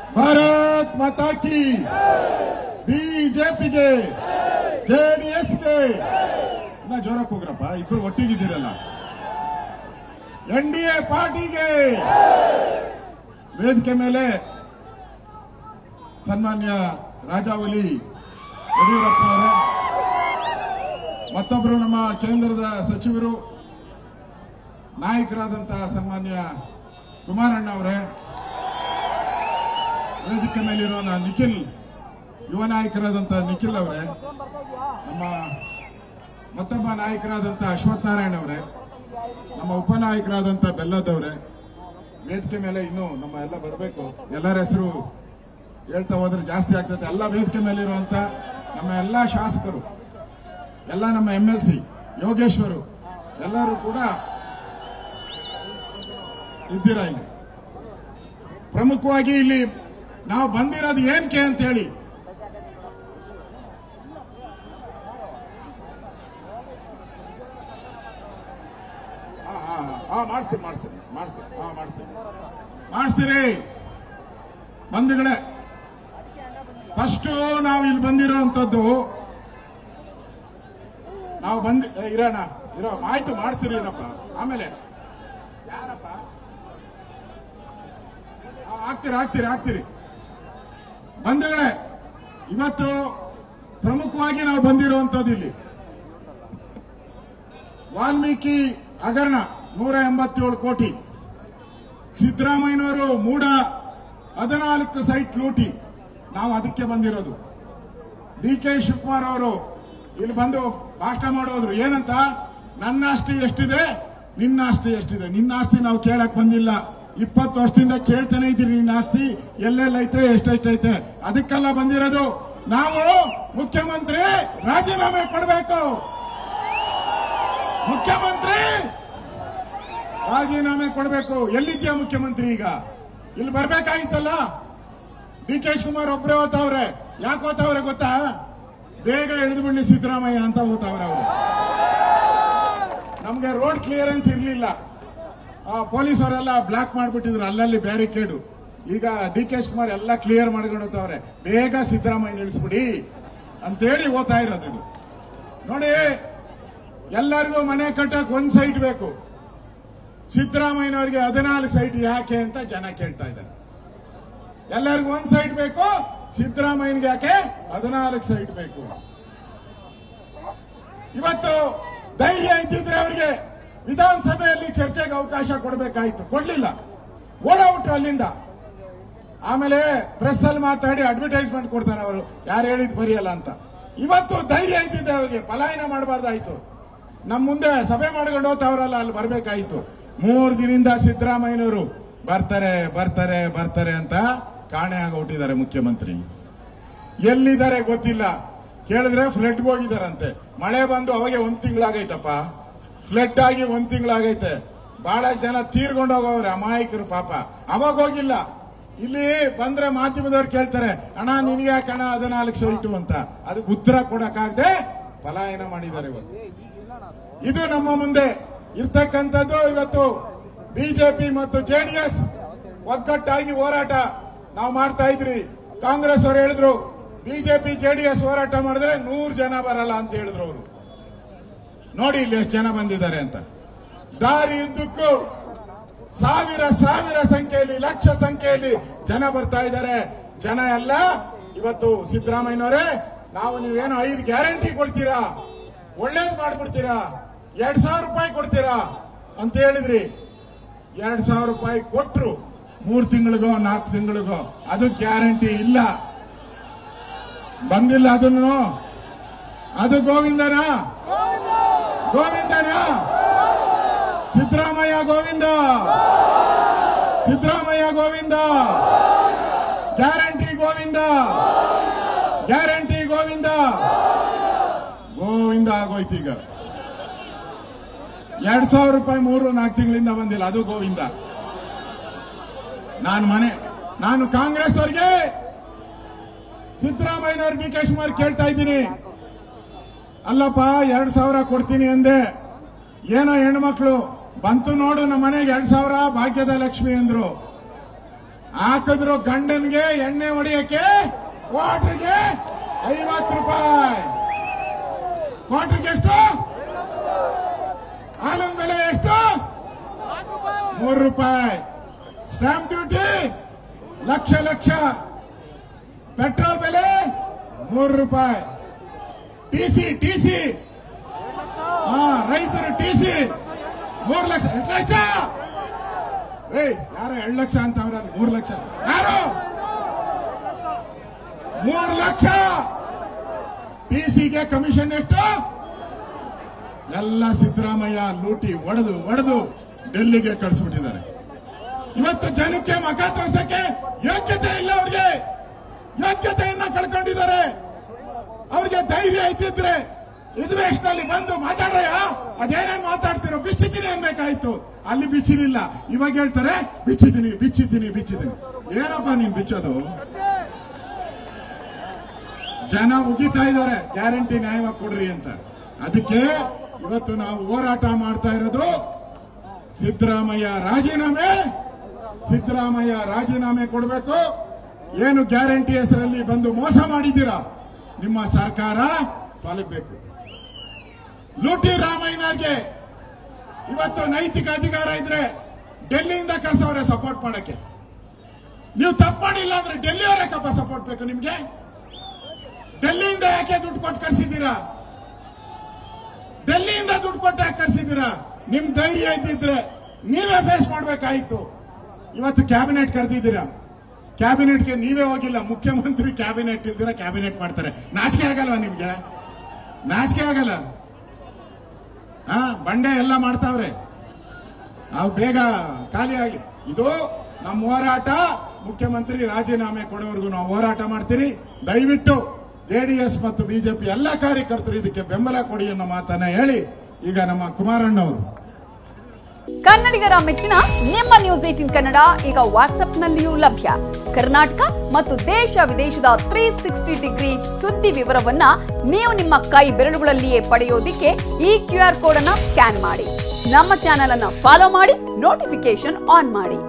ಭಾರತ್ ಮಾತಾ ಕಿ ಬಿಜೆಪಿಗೆ ಜೆಡಿಎಸ್ಗೆ ಇನ್ನ ಜೋರಕ್ಕೆ ಹೋಗ್ರಪ್ಪ ಇಬ್ರು ಒಟ್ಟಿಗಿದ್ದೀರಲ್ಲ ಎನ್ ಡಿ ಎ ಪಾರ್ಟಿಗೆ ವೇದಿಕೆ ಮೇಲೆ ಸನ್ಮಾನ್ಯ ರಾಜಾವಲಿ ಯಡಿಯೂರಪ್ಪನವರೇ ಮತ್ತೊಬ್ಬರು ನಮ್ಮ ಕೇಂದ್ರದ ಸಚಿವರು ನಾಯಕರಾದಂತಹ ಸನ್ಮಾನ್ಯ ಕುಮಾರಣ್ಣ ಅವರೇ ವೇದಿಕೆ ಮೇಲಿರೋ ನಾ- ನಿಖಿಲ್ ಯುವ ನಾಯಕರಾದಂತಹ ನಿಖಿಲ್ ಅವರೇ ನಮ್ಮ ಮತ್ತೊಬ್ಬ ನಾಯಕರಾದಂತಹ ಅಶ್ವಥ್ ನಾರಾಯಣ ಅವರೇ ನಮ್ಮ ಉಪನಾಯಕರಾದಂಥ ಬೆಲ್ಲದವ್ರೆ ವೇದಿಕೆ ಮೇಲೆ ಇನ್ನು ನಮ್ಮ ಎಲ್ಲ ಬರಬೇಕು ಎಲ್ಲರ ಹೆಸರು ಹೇಳ್ತಾ ಹೋದ್ರೆ ಜಾಸ್ತಿ ಆಗ್ತದೆ ಎಲ್ಲ ವೇದಿಕೆ ಮೇಲೆ ಇರುವಂತ ನಮ್ಮ ಎಲ್ಲ ಶಾಸಕರು ಎಲ್ಲ ನಮ್ಮ ಎಂ ಎಲ್ ಸಿ ಯೋಗೇಶ್ವರು ಎಲ್ಲರೂ ಕೂಡ ಇದ್ದೀರಾ ಇಲ್ಲಿ ಪ್ರಮುಖವಾಗಿ ಇಲ್ಲಿ ನಾವು ಬಂದಿರೋದು ಏನಕ್ಕೆ ಅಂತ ಹೇಳಿ ಹಾ ಹಾ ಹಾ ಮಾಡ್ತೀನಿ ಮಾಡ್ತೀನಿ ಮಾಡ್ತೀನಿ ಹಾ ಮಾಡ್ತೀನಿ ಮಾಡಿಸ್ತೀರಿ ಬಂಧುಗಳೇ ಫಸ್ಟ್ ನಾವು ಇಲ್ಲಿ ಬಂದಿರೋಂಥದ್ದು ನಾವು ಬಂದಿ ಏ, ಇರೋಣ ಇರೋ ಆಯ್ತು ಮಾಡ್ತೀರಿ ಇರಪ್ಪ ಆಮೇಲೆ ಯಾರಪ್ಪ ಆ, ಆಗ್ತೀರಿ ಆಗ್ತೀರಿ ಆಗ್ತೀರಿ ಬಂಧುಗಳೇ ಇವತ್ತು ಪ್ರಮುಖವಾಗಿ ನಾವು ಬಂದಿರುವಂತದ್ದು ಇಲ್ಲಿ ವಾಲ್ಮೀಕಿ ಹಗರಣ ನೂರ ಎಂಬತ್ತೇಳು ಕೋಟಿ ಸಿದ್ದರಾಮಯ್ಯನವರು ಮೂಡ ಹದಿನಾಲ್ಕು ಸೈಟ್ ಲೂಟಿ ನಾವು ಅದಕ್ಕೆ ಬಂದಿರೋದು ಡಿ ಕೆ ಶಿವಕುಮಾರ್ ಅವರು ಇಲ್ಲಿ ಬಂದು ಭಾಷಣ ಮಾಡೋದ್ರು ಏನಂತ ನನ್ನ ಆಸ್ತಿ ಎಷ್ಟಿದೆ ನಿನ್ನ ಆಸ್ತಿ ಎಷ್ಟಿದೆ ನಿನ್ನ ಆಸ್ತಿ ನಾವು ಕೇಳಕ್ ಬಂದಿಲ್ಲ ಇಪ್ಪತ್ತು ವರ್ಷದಿಂದ ಕೇಳ್ತಾನೆ ಇದ್ದೀರಿ ನಿನ್ನ ಆಸ್ತಿ ಎಲ್ಲೆಲ್ಲೈತೆ ಎಷ್ಟೆಷ್ಟೈತೆ ಅದಕ್ಕೆಲ್ಲ ಬಂದಿರೋದು ನಾವು ಮುಖ್ಯಮಂತ್ರಿ ರಾಜೀನಾಮೆ ಕೊಡಬೇಕು ಮುಖ್ಯಮಂತ್ರಿ ರಾಜೀನಾಮೆ ಕೊಡಬೇಕು ಎಲ್ಲಿದ್ಯಾ ಮುಖ್ಯಮಂತ್ರಿ ಈಗ ಇಲ್ಲಿ ಬರ್ಬೇಕಾಗಿತ್ತಲ್ಲ ಡಿ ಕೆ ಶಿವಕುಮಾರ್ ಒಬ್ಬರೇ ಓದ್ತಾವ್ರೆ ಯಾಕೆ ಓದ್ತಾವ್ರೆ ಗೊತ್ತಾ ಬೇಗ ಎಳೆದು ಬಿಡ್ಲಿ ಸಿದ್ದರಾಮಯ್ಯ ಅಂತ ಓದ್ತಾವ್ರೆ ಅವರು ನಮ್ಗೆ ರೋಡ್ ಕ್ಲಿಯರೆನ್ಸ್ ಇರ್ಲಿಲ್ಲ ಆ ಪೊಲೀಸವರೆಲ್ಲ ಬ್ಲಾಕ್ ಮಾಡ್ಬಿಟ್ಟಿದ್ರು ಅಲ್ಲಲ್ಲಿ ಬ್ಯಾರಿಕೇಡು ಈಗ ಡಿ ಕೆ ಶಿವಕುಮಾರ್ ಎಲ್ಲ ಕ್ಲಿಯರ್ ಮಾಡ್ಕೊಂಡು ಹೋಗ್ತಾವ್ರೆ ಬೇಗ ಸಿದ್ದರಾಮಯ್ಯ ನಿಲ್ಲಿಸ್ಬಿಡಿ ಅಂತೇಳಿ ಓದ್ತಾ ಇರೋದು ಇದು ನೋಡಿ ಎಲ್ಲರಿಗೂ ಮನೆ ಕಟ್ಟಕ್ ಒಂದ್ ಸೈಟ್ ಬೇಕು ಸಿದ್ದರಾಮಯ್ಯನವರಿಗೆ ಹದಿನಾಲ್ಕು ಸೈಟ್ ಯಾಕೆ ಅಂತ ಜನ ಕೇಳ್ತಾ ಇದ್ದಾರೆ ಎಲ್ಲರಿಗೂ ಒಂದ್ ಸೈಟ್ ಬೇಕು ಸಿದ್ದರಾಮಯ್ಯನಿಗೆ ಯಾಕೆ ಹದಿನಾಲ್ಕು ಸೈಟ್ ಬೇಕು ಇವತ್ತು ಧೈರ್ಯ ಇದ್ದಿದ್ರೆ ಅವರಿಗೆ ವಿಧಾನಸಭೆಯಲ್ಲಿ ಚರ್ಚೆಗೆ ಅವಕಾಶ ಕೊಡಬೇಕಾಯ್ತು ಕೊಡ್ಲಿಲ್ಲ ಓಡೌಟ್ ಅಲ್ಲಿಂದ ಆಮೇಲೆ ಪ್ರೆಸ್ ಅಲ್ಲಿ ಮಾತಾಡಿ ಅಡ್ವರ್ಟೈಸ್ಮೆಂಟ್ ಕೊಡ್ತಾರೆ ಅವರು ಯಾರು ಹೇಳಿದ್ ಬರೆಯಲ್ಲ ಅಂತ ಇವತ್ತು ಧೈರ್ಯ ಇದ್ದಿದ್ದೆ ಅವರಿಗೆ ಪಲಾಯನ ಮಾಡಬಾರ್ದಾಯ್ತು ನಮ್ಮ ಮುಂದೆ ಸಭೆ ಮಾಡ್ಕೊಂಡು ಹೋಗ್ತಾವ್ರಲ್ಲ ಅಲ್ಲಿ ಬರ್ಬೇಕಾಯ್ತು ಮೂರ್ ದಿನದಿಂದ ಸಿದ್ದರಾಮಯ್ಯನವರು ಬರ್ತಾರೆ ಬರ್ತಾರೆ ಬರ್ತಾರೆ ಅಂತ ಕಾಣೆ ಆಗೋಟಿದ್ದಾರೆ ಮುಖ್ಯಮಂತ್ರಿ ಎಲ್ಲಿದ್ದಾರೆ ಗೊತ್ತಿಲ್ಲ ಕೇಳಿದ್ರೆ ಫ್ಲಡ್ಗೆ ಹೋಗಿದಾರಂತೆ ಮಳೆ ಬಂದು ಅವಾಗೆ ಒಂದ್ ತಿಂಗಳಾಗೈತಪ್ಪ ಫ್ಲಡ್ ಆಗಿ ಒಂದ್ ತಿಂಗಳಾಗೈತೆ ಬಹಳ ಜನ ತೀರ್ಕೊಂಡು ಹೋಗವ್ರೆ ಅಮಾಯಕರು ಪಾಪ ಅವಾಗ ಹೋಗಿಲ್ಲ ಇಲ್ಲಿ ಬಂದ್ರೆ ಮಾಧ್ಯಮದವ್ರು ಕೇಳ್ತಾರೆ ಅಣ್ಣ ನಿನಗೆ ಕಣ ಹದಿನಾಲ್ಕು ಸೈಟು ಅಂತ ಅದಕ್ಕೆ ಉತ್ತರ ಕೊಡಕ್ಕಾಗದೆ ಪಲಾಯನ ಮಾಡಿದ್ದಾರೆ ಇವತ್ತು ಇದು ನಮ್ಮ ಮುಂದೆ ಇರ್ತಕ್ಕಂಥದ್ದು ಇವತ್ತು ಬಿಜೆಪಿ ಮತ್ತು ಜೆಡಿಎಸ್ ಒಗ್ಗಟ್ಟಾಗಿ ಹೋರಾಟ ನಾವು ಮಾಡ್ತಾ ಇದ್ರಿ ಕಾಂಗ್ರೆಸ್ ಅವರು ಹೇಳಿದ್ರು ಬಿಜೆಪಿ ಜೆಡಿಎಸ್ ಹೋರಾಟ ಮಾಡಿದ್ರೆ ನೂರು ಜನ ಬರಲ್ಲ ಅಂತ ಹೇಳಿದ್ರು ಅವರು ನೋಡಿ ಇಲ್ಲಿ ಎಷ್ಟು ಜನ ಬಂದಿದ್ದಾರೆ ಅಂತ ದಾರಿ ಉದ್ದಕ್ಕೂ ಸಾವಿರ ಸಾವಿರ ಸಂಖ್ಯೆಯಲ್ಲಿ ಲಕ್ಷ ಸಂಖ್ಯೆಯಲ್ಲಿ ಜನ ಬರ್ತಾ ಇದ್ದಾರೆ ಜನ ಎಲ್ಲ ಇವತ್ತು ಸಿದ್ದರಾಮಯ್ಯನವರೇ ನಾವು ನೀವೇನು ಐದು ಗ್ಯಾರಂಟಿ ಕೊಡ್ತೀರಾ ಒಳ್ಳೇದು ಮಾಡ್ಬಿಡ್ತೀರಾ ಎರಡ್ ಸಾವಿರ ರೂಪಾಯಿ ಕೊಡ್ತೀರಾ ಅಂತ ಹೇಳಿದ್ರಿ ಎರಡ್ ಸಾವಿರ ರೂಪಾಯಿ ಕೊಟ್ರು ಮೂರ್ ತಿಂಗಳಿಗೋ ನಾಲ್ಕು ತಿಂಗಳಿಗೋ ಅದು ಗ್ಯಾರಂಟಿ ಇಲ್ಲ ಬಂದಿಲ್ಲ ಅದನ್ನು ಅದು ಗೋವಿಂದನ ಗೋವಿಂದನ ಸಿದ್ದರಾಮಯ್ಯ ಗೋವಿಂದ ಸಿದ್ದರಾಮಯ್ಯ ಗೋವಿಂದ ಗ್ಯಾರಂಟಿ ಗೋವಿಂದ ಗ್ಯಾರಂಟಿ ಗೋವಿಂದ ಗೋವಿಂದ ಆಗೋಯ್ತು ಈಗ ಎರಡ್ ಸಾವಿರ ರೂಪಾಯಿ ಮೂರು ನಾಲ್ಕು ತಿಂಗಳಿಂದ ಬಂದಿಲ್ಲ ಅದು ಗೋವಿಂದ ನಾನು ಮನೆ ನಾನು ಕಾಂಗ್ರೆಸ್ ಅವ್ರಿಗೆ ಸಿದ್ದರಾಮಯ್ಯನವ್ರ ಡಿ ಕೆ ಶಿವಕುಮಾರ್ ಕೇಳ್ತಾ ಇದ್ದೀನಿ ಅಲ್ಲಪ್ಪ ಎರಡ್ ಸಾವಿರ ಕೊಡ್ತೀನಿ ಅಂದೆ ಏನೋ ಹೆಣ್ಮಕ್ಳು ಬಂತು ನೋಡು ನಮ್ಮ ಮನೆಗೆ ಎರಡ್ ಸಾವಿರ ಭಾಗ್ಯದ ಲಕ್ಷ್ಮಿ ಅಂದ್ರು ಹಾಕಿದ್ರು ಗಂಡನ್ಗೆ ಎಣ್ಣೆ ಹೊಡೆಯಕ್ಕೆ ಕ್ವಾರ್ಟರ್ಗೆ ಐವತ್ತು ರೂಪಾಯಿ ಕ್ವಾರ್ಟರ್ಗೆ ಎಷ್ಟು ಹಾಲಿನ ಬೆಲೆ ಎಷ್ಟು ಮೂರು ರೂಪಾಯಿ stamp duty lakh lakh petrol ಬೆಲೆ ಮೂರು ರೂಪಾಯಿ ಟಿಸಿ ಟಿಸಿ ಹಾ ರೈತರು ಟಿಸಿ ಮೂರು ಲಕ್ಷ ಎಷ್ಟು ಲಕ್ಷ ಏಯ್ ಯಾರು ಎರಡು ಲಕ್ಷ ಅಂತ ಅವ್ರ ಮೂರು ಲಕ್ಷ ಯಾರು ಮೂರು ಲಕ್ಷ ಟಿಸಿಗೆ ಕಮಿಷನ್ ಎಷ್ಟು ಎಲ್ಲ ಸಿದ್ದರಾಮಯ್ಯ ಲೂಟಿ ಒಡೆದು ಒಡೆದು ಡೆಲ್ಲಿಗೆ ಕಳಿಸ್ಬಿಟ್ಟಿದ್ದಾರೆ ಇವತ್ತು ಜನಕ್ಕೆ ಮಖ ತೋರ್ಸಕ್ಕೆ ಯೋಗ್ಯತೆ ಇಲ್ಲ ಅವ್ರಿಗೆ ಯೋಗ್ಯತೆಯನ್ನ ಕಳ್ಕೊಂಡಿದ್ದಾರೆ ಅವ್ರಿಗೆ ಧೈರ್ಯ ಇದ್ದಿದ್ರೆ ನಲ್ಲಿ ಬಂದು ಮಾತಾಡಯ್ಯ ಅದೇನೇನ್ ಮಾತಾಡ್ತಿರೋ ಬಿಚ್ಚಿದ್ದೀನಿ ಅನ್ಬೇಕಾಯ್ತು ಅಲ್ಲಿ ಬಿಚ್ಚಿಲಿಲ್ಲ ಇವಾಗ ಹೇಳ್ತಾರೆ ಬಿಚ್ಚಿದ್ದೀನಿ ಬಿಚ್ಚಿದ್ದೀನಿ ಬಿಚ್ಚಿದ್ದೀನಿ ಏನಪ್ಪ ನೀನ್ ಬಿಚ್ಚೋದು ಜನ ಉಗಿತಾ ಇದ್ದಾರೆ ಗ್ಯಾರಂಟಿ ನ್ಯಾಯವಾಗಿ ಕೊಡ್ರಿ ಅಂತ ಅದಕ್ಕೆ ಇವತ್ತು ನಾವು ಹೋರಾಟ ಮಾಡ್ತಾ ಇರೋದು ಸಿದ್ದರಾಮಯ್ಯ ರಾಜೀನಾಮೆ ಸಿದ್ದರಾಮಯ್ಯ ರಾಜೀನಾಮೆ ಕೊಡಬೇಕು ಏನು ಗ್ಯಾರಂಟಿ ಹೆಸರಲ್ಲಿ ಬಂದು ಮೋಸ ಮಾಡಿದ್ದೀರಾ ನಿಮ್ಮ ಸರ್ಕಾರ ತೊಲಗಬೇಕು ಲೂಟಿ ರಾಮಯ್ಯನವ್ರಿಗೆ ಇವತ್ತು ನೈತಿಕ ಅಧಿಕಾರ ಇದ್ರೆ ಡೆಲ್ಲಿಯಿಂದ ಕರ್ಸವ್ರೆ ಸಪೋರ್ಟ್ ಮಾಡಕ್ಕೆ ನೀವು ತಪ್ಪು ಮಾಡಿಲ್ಲ ಅಂದ್ರೆ ಡೆಲ್ಲಿಯವರೇ ಕಪ್ಪ ಸಪೋರ್ಟ್ ಬೇಕು ನಿಮ್ಗೆ ಡೆಲ್ಲಿಯಿಂದ ಯಾಕೆ ದುಡ್ಡು ಕೊಟ್ಟು ಕರ್ಸಿದ್ದೀರಾ ಡೆಲ್ಲಿಯಿಂದ ದುಡ್ಡು ಕೊಟ್ಟು ಯಾಕೆ ಕರ್ಸಿದ್ದೀರಾ ನಿಮ್ ಧೈರ್ಯ ಇದ್ದಿದ್ರೆ ನೀವೇ ಫೇಸ್ ಮಾಡ್ಬೇಕಾಯ್ತು ಇವತ್ತು ಕ್ಯಾಬಿನೆಟ್ ಕರೆದಿದ್ದೀರಾ ಕ್ಯಾಬಿನೆಟ್ಗೆ ನೀವೇ ಹೋಗಿಲ್ಲ ಮುಖ್ಯಮಂತ್ರಿ ಕ್ಯಾಬಿನೆಟ್ ಇಲ್ದಿರ ಕ್ಯಾಬಿನೆಟ್ ಮಾಡ್ತಾರೆ ನಾಚಿಕೆ ಆಗಲ್ವಾ ನಿಮ್ಗೆ ನಾಚಿಕೆ ಆಗಲ್ಲ ಹಾ ಬಂಡೆ ಎಲ್ಲ ಮಾಡ್ತಾವ್ರೆ ನಾವು ಬೇಗ ಖಾಲಿ ಆಗಿ ಇದು ನಮ್ಮ ಹೋರಾಟ ಮುಖ್ಯಮಂತ್ರಿ ರಾಜೀನಾಮೆ ಕೊಡೋವರೆಗೂ ನಾವು ಹೋರಾಟ ಮಾಡ್ತೀರಿ ದಯವಿಟ್ಟು ಜೆಡಿಎಸ್ ಮತ್ತು ಬಿಜೆಪಿ ಎಲ್ಲ ಕಾರ್ಯಕರ್ತರು ಇದಕ್ಕೆ ಬೆಂಬಲ ಕೊಡಿ ಅನ್ನೋ ಮಾತನ್ನ ಹೇಳಿ ಈಗ ನಮ್ಮ ಕುಮಾರಣ್ಣವರು ಕನ್ನಡಿಗರ ಮೆಚ್ಚಿನ ನಿಮ್ಮ ನ್ಯೂಸ್ ಏಟಿನ್ ಕನ್ನಡ ಈಗ ವಾಟ್ಸ್ಆಪ್ನಲ್ಲಿಯೂ ಲಭ್ಯ ಕರ್ನಾಟಕ ಮತ್ತು ದೇಶ ವಿದೇಶದ ತ್ರೀ ಸಿಕ್ಸ್ಟಿ ಡಿಗ್ರಿ ಸುದ್ದಿ ವಿವರವನ್ನ ನೀವು ನಿಮ್ಮ ಕೈ ಬೆರಳುಗಳಲ್ಲಿಯೇ ಪಡೆಯೋದಿಕ್ಕೆ ಈ ಕ್ಯೂ ಆರ್ ಕೋಡ್ ಅನ್ನ ಸ್ಕ್ಯಾನ್ ಮಾಡಿ ನಮ್ಮ ಚಾನೆಲ್ ಅನ್ನ ಫಾಲೋ ಮಾಡಿ ನೋಟಿಫಿಕೇಶನ್ ಆನ್ ಮಾಡಿ